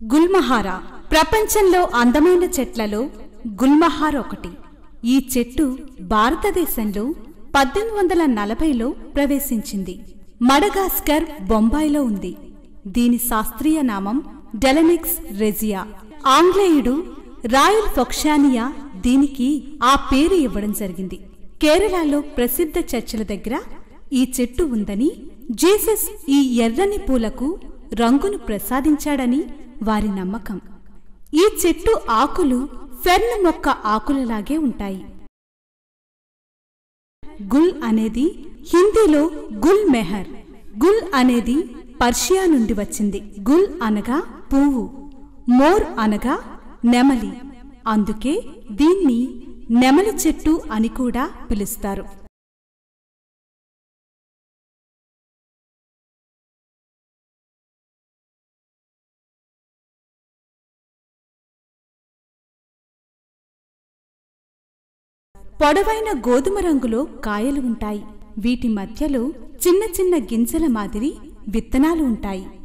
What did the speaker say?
గుల్మహారా ప్రపంచంలో అందమైన చెట్లలో గుల్మహార్ ఒకటి ఈ చెట్టు భారతదేశంలో పద్దెనిమిది వందల నలభైలో ప్రవేశించింది మడగాస్కర్ బొంబాయిలో ఉంది దీని శాస్త్రీయ నామం డెలనిక్స్ రెజియా ఆంగ్లేయుడు రాయల్ ఫొక్షానియా దీనికి ఆ పేరు ఇవ్వడం జరిగింది కేరళలో ప్రసిద్ధ చర్చిల దగ్గర ఈ చెట్టు ఉందని జీసస్ ఈ ఎర్రని పూలకు రంగును ప్రసాదించాడని వారి నమ్మకం ఈ చెట్టు ఆకులు ఫెర్న్ మొక్క ఆకులలాగే ఉంటాయి గుల్ అనేది హిందీలో గుల్ మెహర్ గుల్ అనేది పర్షియా నుండి వచ్చింది గుల్ అనగా పువ్వు మోర్ అనగా నెమలి అందుకే దీన్ని నెమలి చెట్టు అని కూడా పిలుస్తారు పొడవైన గోధుమ రంగులో కాయలు ఉంటాయి వీటి మధ్యలో చిన్న చిన్న గింజల మాదిరి విత్తనాలు ఉంటాయి